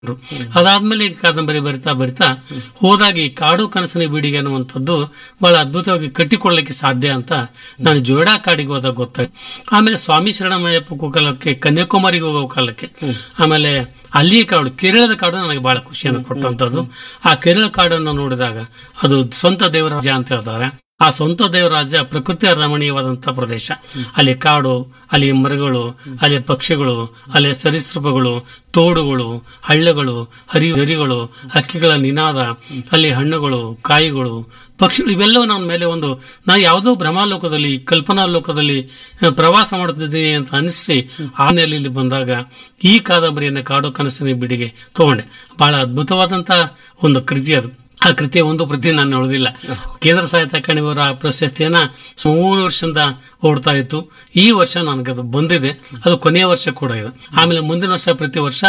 ಅದಾದ್ಮೇಲೆ ಈ ಕಾದಂಬರಿ ಬರಿತಾ ಬರಿತಾ ಹೋದಾಗ ಈ ಕಾಡು ಕನಸಿನ ಬೀಡಿಗೆ ಅನ್ನುವಂಥದ್ದು ಬಹಳ ಅದ್ಭುತವಾಗಿ ಕಟ್ಟಿಕೊಳ್ಳಲಿಕ್ಕೆ ಸಾಧ್ಯ ಅಂತ ನಾನು ಜೋಡಾ ಕಾಡಿಗೆ ಹೋದಾಗ ಗೊತ್ತಾಯ್ತು ಆಮೇಲೆ ಸ್ವಾಮಿ ಶರಣಮಯ್ಯಪ್ಪ ಕಾಲಕ್ಕೆ ಕನ್ಯಾಕುಮಾರಿಗೆ ಹೋಗೋ ಕಾಲಕ್ಕೆ ಆಮೇಲೆ ಅಲ್ಲಿಯ ಕಾಡು ಕೇರಳದ ಕಾಡು ನನಗೆ ಬಹಳ ಖುಷಿಯನ್ನು ಕೊಟ್ಟಂತದ್ದು ಆ ಕೇರಳ ಕಾಡನ್ನು ನೋಡಿದಾಗ ಅದು ಸ್ವಂತ ದೇವರ ರಾಜ್ಯ ಅಂತ ಹೇಳ್ತಾರೆ ಆ ಸ್ವಂತ ದೇವರ ರಾಜ್ಯ ಪ್ರಕೃತಿ ರಮಣೀಯವಾದಂತಹ ಪ್ರದೇಶ ಅಲ್ಲಿ ಕಾಡು ಅಲ್ಲಿ ಮರಗಳು ಅಲ್ಲಿ ಪಕ್ಷಿಗಳು ಅಲ್ಲಿ ಸರೀಸೃಪಗಳು ತೋಡುಗಳು ಹಳ್ಳಗಳು ಹರಿ ಹರಿಗಳು ಹಕ್ಕಿಗಳ ನಿನಾದ ಅಲ್ಲಿ ಹಣ್ಣುಗಳು ಕಾಯಿಗಳು ಪಕ್ಷಿಗಳು ಇವೆಲ್ಲವೂ ನನ್ನ ಮೇಲೆ ಒಂದು ನಾ ಯಾವುದೋ ಭ್ರಮಾಲೋಕದಲ್ಲಿ ಕಲ್ಪನಾ ಲೋಕದಲ್ಲಿ ಆ, ಪ್ರವಾಸ ಮಾಡುತ್ತಿದ್ದೀನಿ ಅಂತ ಅನಿಸಿ ಆ ನೆಲೆಯಲ್ಲಿ ಬಂದಾಗ ಈ ಕಾದಂಬರಿಯನ್ನು ಕಾಡು ಕನಸಿನ ಬಿಡಿಗೆ ತಗೊಂಡೆ ಬಹಳ ಅದ್ಭುತವಾದಂತಹ ಒಂದು ಕೃತಿ ಅದು ಆ ಕೃತಿಯ ಒಂದು ಪ್ರತಿ ನಾನು ನೋಡುದಿಲ್ಲ ಕೇಂದ್ರ ಸಾಹಿತ್ಯ ಅಕಾಡೆಮಿಯವರ ಪ್ರಶಸ್ತಿಯನ್ನ ಮೂರು ವರ್ಷದಿಂದ ಓಡ್ತಾ ಇತ್ತು ಈ ವರ್ಷ ನನಗೆ ಅದು ಬಂದಿದೆ ಅದು ಕೊನೆಯ ವರ್ಷ ಕೂಡ ಇದೆ ಆಮೇಲೆ ಮುಂದಿನ ವರ್ಷ ಪ್ರತಿ ವರ್ಷ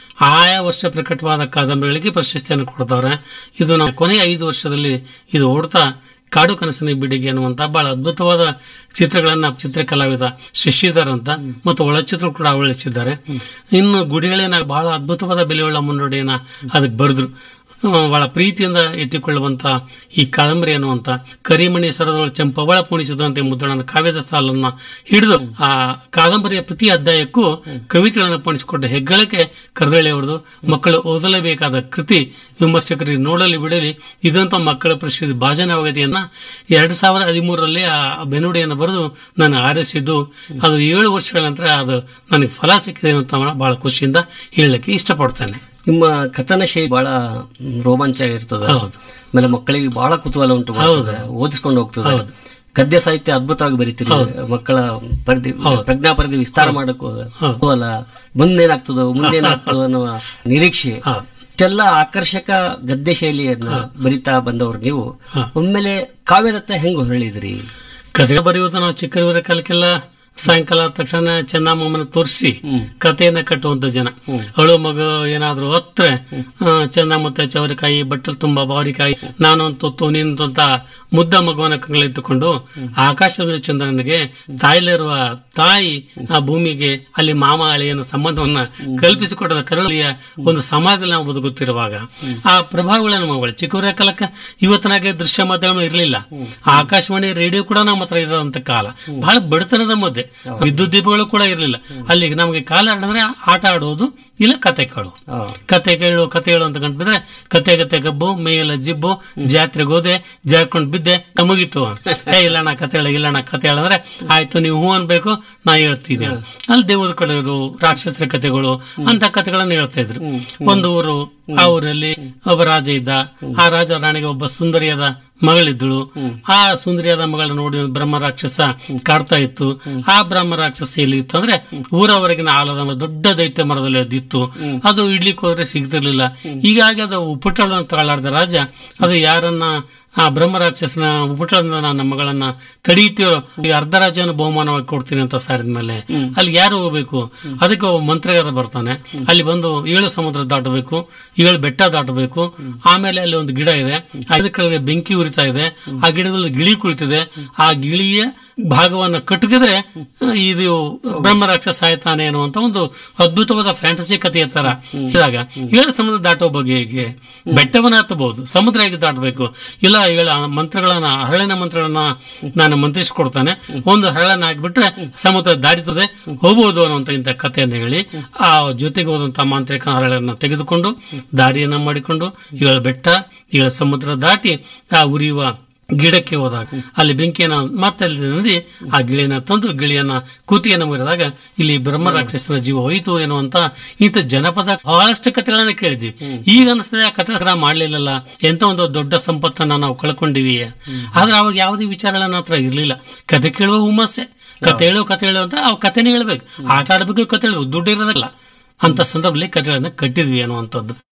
ಆಯಾ ವರ್ಷ ಪ್ರಕಟವಾದ ಕಾದಂಬರಿಗಳಿಗೆ ಪ್ರಶಸ್ತಿಯನ್ನು ಕೊಡ್ತಾರೆ ಇದು ನಾವು ಕೊನೆಯ ಐದು ವರ್ಷದಲ್ಲಿ ಇದು ಓಡ್ತಾ ಕಾಡು ಕನಸಿನ ಬಿಡಿಗೆ ಅನ್ನುವಂತ ಬಹಳ ಅದ್ಭುತವಾದ ಚಿತ್ರಗಳನ್ನ ಚಿತ್ರಕಲಾವಿದ ಶಶಿಧರ್ ಅಂತ ಮತ್ತು ಒಳಚಿತ್ರ ಕೂಡ ಅಳವಡಿಸಿದ್ದಾರೆ ಇನ್ನು ಗುಡಿಗಳೇನ ಬಹಳ ಅದ್ಭುತವಾದ ಬೆಲೆಯುಳ್ಳ ಮುನ್ನುಡಿಯನ್ನ ಅದಕ್ಕೆ ಬರೆದ್ರು ಆ, ಬಹಳ ಪ್ರೀತಿಯಿಂದ ಎತ್ತಿಕೊಳ್ಳುವಂತ ಈ ಕಾದಂಬರಿ ಅನ್ನುವಂತ ಕರಿಮಣಿ ಸರದೊಳ ಚೆಂಪವಳ ಪೂಣಿಸಿದಂತೆ ಮುದ್ರಣನ ಕಾವ್ಯದ ಸಾಲನ್ನ ಹಿಡಿದು ಆ ಕಾದಂಬರಿಯ ಪ್ರತಿ ಅಧ್ಯಾಯಕ್ಕೂ ಕವಿತೆಗಳನ್ನು ಪಣಿಸಿಕೊಟ್ಟ ಹೆಗ್ಗಳಿಕೆ ಕರೆದಳೆಯವರದು ಮಕ್ಕಳು ಓದಲೇಬೇಕಾದ ಕೃತಿ ವಿಮರ್ಶಕರಿಗೆ ನೋಡಲಿ ಬಿಡಲಿ ಇದಂತ ಮಕ್ಕಳ ಪ್ರಸಿದ್ಧ ಭಾಜನವಾಗತಿಯನ್ನ ಎರಡ್ ಸಾವಿರದ ಹದಿಮೂರರಲ್ಲಿ ಆ ಬೆನ್ನುಡಿಯನ್ನು ಬರೆದು ನಾನು ಆರಿಸಿದ್ದು ಅದು ಏಳು ವರ್ಷಗಳ ನಂತರ ಅದು ನನಗೆ ಫಲ ಸಿಕ್ಕಿದೆ ಅಂತ ಬಹಳ ಖುಷಿಯಿಂದ ಹೇಳಲಿಕ್ಕೆ ಇಷ್ಟಪಡ್ತೇನೆ ನಿಮ್ಮ ಕಥನ ಶೈಲಿ ಬಹಳ ರೋಮಾಂಚ ಇರ್ತದೆ ಹೌದು. ಆಮೇಲೆ ಮಕ್ಕಳಿಗೆ ಬಹಳ ಕುತೂಹಲ ಉಂಟು ಮಾಡ್ತದೆ ಓದಿಸ್ಕೊಂಡು ಹೋಗ್ತದೆ ಗದ್ಯ ಸಾಹಿತ್ಯ ಅದ್ಭುತವಾಗಿ ಬರೀತೀರಿ ಮಕ್ಕಳ ಪರಿಧಿ ಪ್ರಜ್ಞಾ ಪರಿಧಿ ವಿಸ್ತಾರ ಮಾಡಕ್ ಕುತೂಹಲ ಮುಂದೇನಾಗ್ತದೋ ಮುಂದೇನಾಗ್ತದೋ ಅನ್ನುವ ನಿರೀಕ್ಷೆ ಹೌದು. ಇಷ್ಟೆಲ್ಲ ಆಕರ್ಷಕ ಗದ್ಯ ಶೈಲಿಯನ್ನ ಬರಿತಾ ಬಂದವರು ನೀವು ಒಮ್ಮೆಲೆ ಕಾವ್ಯದತ್ತ ಹೆಂಗ್ ಹೊರಳಿದ್ರಿ ಕಥೆ ಬರೆಯುವುದು ನಾವು ಚಿಕ್ಕವರ ಕಾಲಕ್ಕೆಲ್ಲ ಸಾಯಂಕಾಲ ಆದ ತಕ್ಷಣ ಚೆನ್ನಮ್ಮನ ತೋರಿಸಿ ಕಥೆಯನ್ನ ಕಟ್ಟುವಂತ ಜನ ಅಳು ಮಗು ಏನಾದ್ರೂ ಹೊತ್ರೆ ಚೆನ್ನಮ್ಮ ಚವರಿಕಾಯಿ ಬಟ್ಟಲು ತುಂಬಾ ಬಾರಿಕಾಯಿ ನಾನು ತುತ್ತು ನೀನು ಅಂತ ಮುದ್ದ ಮಗುವನ್ನ ಕಂಗಳಿಟ್ಟುಕೊಂಡು ಆಕಾಶದ ಚಂದ್ರನಿಗೆ ತಾಯಿಲಿರುವ ತಾಯಿ ಆ ಭೂಮಿಗೆ ಅಲ್ಲಿ ಮಾಮ ಅಳಿಯನ ಸಂಬಂಧವನ್ನ ಕಲ್ಪಿಸಿಕೊಟ್ಟದ ಕರಳಿಯ ಒಂದು ಸಮಾಜದಲ್ಲಿ ನಾವು ಬದುಕುತ್ತಿರುವಾಗ ಆ ಪ್ರಭಾವಗಳನ್ನು ಮಗಳು ಚಿಕ್ಕವರ ಕಾಲಕ್ಕೆ ಇವತ್ತಿನಾಗೆ ದೃಶ್ಯ ಮಾಧ್ಯಮ ಇರಲಿಲ್ಲ ಆಕಾಶವಾಣಿ ರೇಡಿಯೋ ಕೂಡ ನಮ್ಮ ಹತ್ರ ಇರೋದಂತ ಕಾಲ ಬಹಳ ಬಡತನದ ಮಧ್ಯೆ ವಿದ್ಯುತ್ ದೀಪಗಳು ಕೂಡ ಇರಲಿಲ್ಲ ಅಲ್ಲಿ ನಮಗೆ ಕಾಲ ಅಂದ್ರೆ ಆಟ ಆಡೋದು ಇಲ್ಲ ಕತೆ ಕೇಳೋದು ಆ, ಕತೆ ಕೇಳು ಕತೆ ಹೇಳು ಅಂತ ಕಂಡು ಬಿದ್ರೆ ಕತೆ ಕತೆ ಗಬ್ಬು ಮೇಯೆಲ್ಲ ಜಿಬ್ಬು ಜಾತ್ರೆಗೆ ಹೋದೆ ಜಾರ್ಕೊಂಡು ಬಿದ್ದೆ ಮುಗೀತು ಏ ಇಲ್ಲಣ್ಣ ಕತೆ ಹೇಳ ಇಲ್ಲಣ್ಣ ಕತೆ ಹೇಳಂದ್ರೆ ಆಯ್ತು ನೀವು ಹೂ ಅನ್ಬೇಕು ನಾ ಹೇಳ್ತೀನಿ ಅಲ್ಲಿ ದೇವದ ಕಡೆಯವರು ರಾಕ್ಷಸರ ಕತೆಗಳು ಅಂತ ಕತೆಗಳನ್ನ ಹೇಳ್ತಾ ಇದ್ರು ಒಂದು ಊರು ಆ ಊರಲ್ಲಿ ಒಬ್ಬ ರಾಜ ಇದ್ದ ಆ ರಾಜ ರಾಣಿಗೆ ಒಬ್ಬ ಸುಂದರಿಯಾದ ಮಗಳಿದ್ದಳು ಆ ಸುಂದರಿಯಾದ ಮಗಳ ನೋಡಿ ಒಂದು ಬ್ರಹ್ಮ ರಾಕ್ಷಸ ಕಾಡ್ತಾ ಇತ್ತು ಆ ಬ್ರಹ್ಮ ರಾಕ್ಷಸ ಎಲ್ಲಿ ಇತ್ತು ಅಂದ್ರೆ ಊರವರೆಗಿನ ಆಲದ ಒಂದು ದೊಡ್ಡ ದೈತ್ಯ ಮರದಲ್ಲಿ ಅದಿತ್ತು ಅದು ಇಡ್ಲಿಕ್ಕೆ ಹೋದ್ರೆ ಸಿಗ್ತಿರ್ಲಿಲ್ಲ ಹೀಗಾಗಿ ಅದು ಉಪಟಳನ್ನು ತಗೊಳ್ಳಾರ್ದ ರಾಜ ಅದು ಯಾರನ್ನ ಆ ಬ್ರಹ್ಮ ರಾಕ್ಷಸನ ಉಪಟಳದಿಂದ ನನ್ನ ಮಗಳನ್ನ ತಡೀತೀರೋ ಈ ಅರ್ಧ ರಾಜ್ಯನ ಬಹುಮಾನವಾಗಿ ಕೊಡ್ತೀನಿ ಅಂತ ಸಾರಿದ ಮೇಲೆ ಅಲ್ಲಿ ಯಾರು ಹೋಗ್ಬೇಕು ಅದಕ್ಕೆ ಒಬ್ಬ ಮಂತ್ರಿಗಾರ ಬರ್ತಾನೆ ಅಲ್ಲಿ ಬಂದು ಏಳು ಸಮುದ್ರ ದಾಟಬೇಕು ಏಳು ಬೆಟ್ಟ ದಾಟಬೇಕು ಆಮೇಲೆ ಅಲ್ಲಿ ಒಂದು ಗಿಡ ಇದೆ ಅದ್ರ ಕೆಳಗೆ ಬೆಂಕಿ ಉರಿತಾ ಇದೆ ಆ ಗಿಡದಲ್ಲಿ ಗಿಳಿ ಕುಳಿತಿದೆ ಆ ಗಿಳಿಯ ಭಾಗವನ್ನ ಕಟ್ಟಗಿದ್ರೆ ಇದು ಬ್ರಹ್ಮ ರಾಕ್ಷಸ ಸಾಯ್ತಾನೆ ಅನ್ನುವಂತ ಒಂದು ಅದ್ಭುತವಾದ ಫ್ಯಾಂಟಸಿ ಕಥೆಯ ತರ ಇದಾಗ ಏಳು ಸಮುದ್ರ ದಾಟೋ ಬಗ್ಗೆ ಹೇಗೆ ಬೆಟ್ಟವನ್ನ ಹತ್ತಬಹುದು ಸಮುದ್ರ ಹೇಗೆ ದಾಟಬೇಕು ಇಲ್ಲ ಏಳು ಮಂತ್ರಗಳನ್ನ ಹರಳಿನ ಮಂತ್ರಗಳನ್ನ ನಾನು ಮಂತ್ರಿಸಿಕೊಡ್ತಾನೆ ಒಂದು ಹರಳನ್ನ ಹಾಕಿಬಿಟ್ರೆ ಸಮುದ್ರ ದಾಟಿತದೆ ಹೋಗಬಹುದು ಅನ್ನುವಂತ ಇಂಥ ಕಥೆಯನ್ನು ಹೇಳಿ ಆ ಜೊತೆಗೆ ಹೋದಂತ ಮಾಂತ್ರಿಕ ಹರಳನ್ನ ತೆಗೆದುಕೊಂಡು ದಾರಿಯನ್ನ ಮಾಡಿಕೊಂಡು ಏಳು ಬೆಟ್ಟ ಏಳು ಸಮುದ್ರ ದಾಟಿ ಆ ಉರಿಯುವ ಗಿಡಕ್ಕೆ ಹೋದಾಗ ಅಲ್ಲಿ ಬೆಂಕಿಯನ್ನ ಮತ್ತೆ ಅಲ್ಲಿ ನದಿ ಆ ಗಿಳಿಯನ್ನ ತಂದು ಗಿಳಿಯನ್ನ ಕೂತಿಯನ್ನ ಮುರಿದಾಗ ಇಲ್ಲಿ ಬ್ರಹ್ಮ ರಾಕ್ಷಸನ ಜೀವ ಹೋಯಿತು ಎನ್ನುವಂತ ಇಂಥ ಜನಪದ ಬಹಳಷ್ಟು ಕಥೆಗಳನ್ನ ಕೇಳಿದ್ವಿ ಈಗ ಅನಿಸ್ತದೆ ಆ ಕಥೆ ಸರ ಮಾಡ್ಲಿಲ್ಲಲ್ಲ ಎಂತ ಒಂದು ದೊಡ್ಡ ಸಂಪತ್ತನ್ನ ನಾವು ಕಳ್ಕೊಂಡಿವಿ ಆದ್ರೆ ಅವಾಗ ಯಾವುದೇ ವಿಚಾರಗಳನ್ನ ಹತ್ರ ಇರ್ಲಿಲ್ಲ ಕತೆ ಕೇಳುವ ಹುಮ್ಮಸ್ಸೆ ಕತೆ ಹೇಳು ಕತೆ ಹೇಳು ಅಂತ ಅವ್ ಕಥೆನೇ ಹೇಳ್ಬೇಕು ಆಟ ಆಡ್ಬೇಕು ಕತೆ ಹೇಳ್ಬೇಕು ದುಡ್ಡು ಇರೋದಲ್ಲ ಅಂತ ಸಂದರ್ಭದಲ್ಲಿ ಕಥೆಗಳನ್ನ ಕಟ್ಟಿದ್ವಿ ಅನ್ನುವಂಥದ್ದು